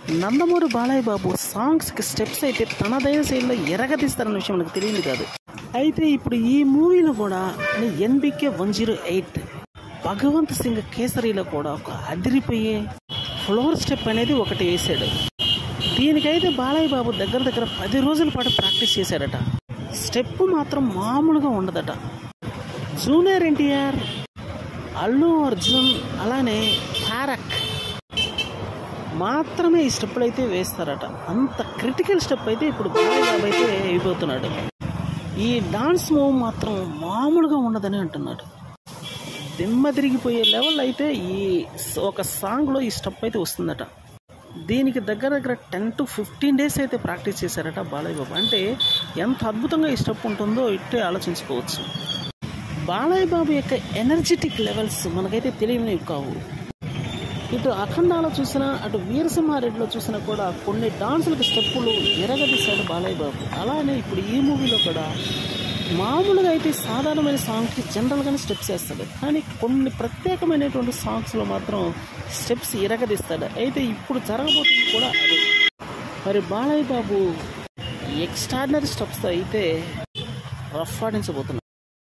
నందమూరి బాలయ్య బాబు సాంగ్స్కి స్టెప్స్ అయితే తనదైన శైలిలో ఎరగదీస్తారన్న విషయం మనకు తెలియదు కాదు అయితే ఇప్పుడు ఈ మూవీలో కూడా NBK one zero eight Bhagavanth Singh కేసరిలో కూడా ఒక అదిరిపోయే ఫ్లోర్ స్టెప్ అనేది ఒకటి వేసాడు దీనికైతే బాలయ్య బాబు దగ్గర దగ్గర పది రోజుల పాటు ప్రాక్టీస్ చేశాడట స్టెప్ మాత్రం మామూలుగా ఉండదట జూనియర్ ఎన్టీఆర్ అల్లు అర్జున్ అలానే తారక్ మాత్రమే ఈ స్టెప్పులు అయితే వేస్తారట అంత క్రిటికల్ స్టెప్ అయితే ఇప్పుడు బాలయ్య బాబు అయితే అయిపోతున్నాడు ఈ డాన్స్ మూవ్ మాత్రం మామూలుగా ఉండదని అంటున్నాడు దిమ్మ తిరిగిపోయే లెవెల్ అయితే ఈ స- ఒక సాంగ్లో ఈ స్టెప్ అయితే వస్తుందట దీనికి దగ్గర దగ్గర టెన్ టు ఫిఫ్టీన్ డేస్ అయితే ప్రాక్టీస్ చేశారట బాలయ్య బాబు అంటే ఎంత అద్భుతంగా ఈ స్టెప్ ఉంటుందో ఇట్టే ఆలోచించుకోవచ్చు బాలయ్య బాబు యొక్క ఎనర్జెటిక్ లెవెల్స్ మనకైతే తెలియనివి కావు ఇటు అఖండాలో చూసినా అటు వీరసింహారెడ్డిలో చూసినా కూడా కొన్ని డాన్సులకు స్టెప్పులు ఎరగదీశాడు బాలయ్య బాబు అలానే ఇప్పుడు ఈ మూవీలో కూడా మామూలుగా అయితే సాధారణమైన సాంగ్కి జనరల్గానే స్టెప్స్ వేస్తాడు కానీ కొన్ని ప్రత్యేకమైనటువంటి సాంగ్స్లో మాత్రం స్టెప్స్ ఎరగదీస్తాడు అయితే ఇప్పుడు జరగబోతుంది కూడా అదే మరి బాలయ్య బాబు ఎక్స్ట్రాడినరీ స్టెప్స్ అయితే రఫ్ ఆడించబోతున్నాడు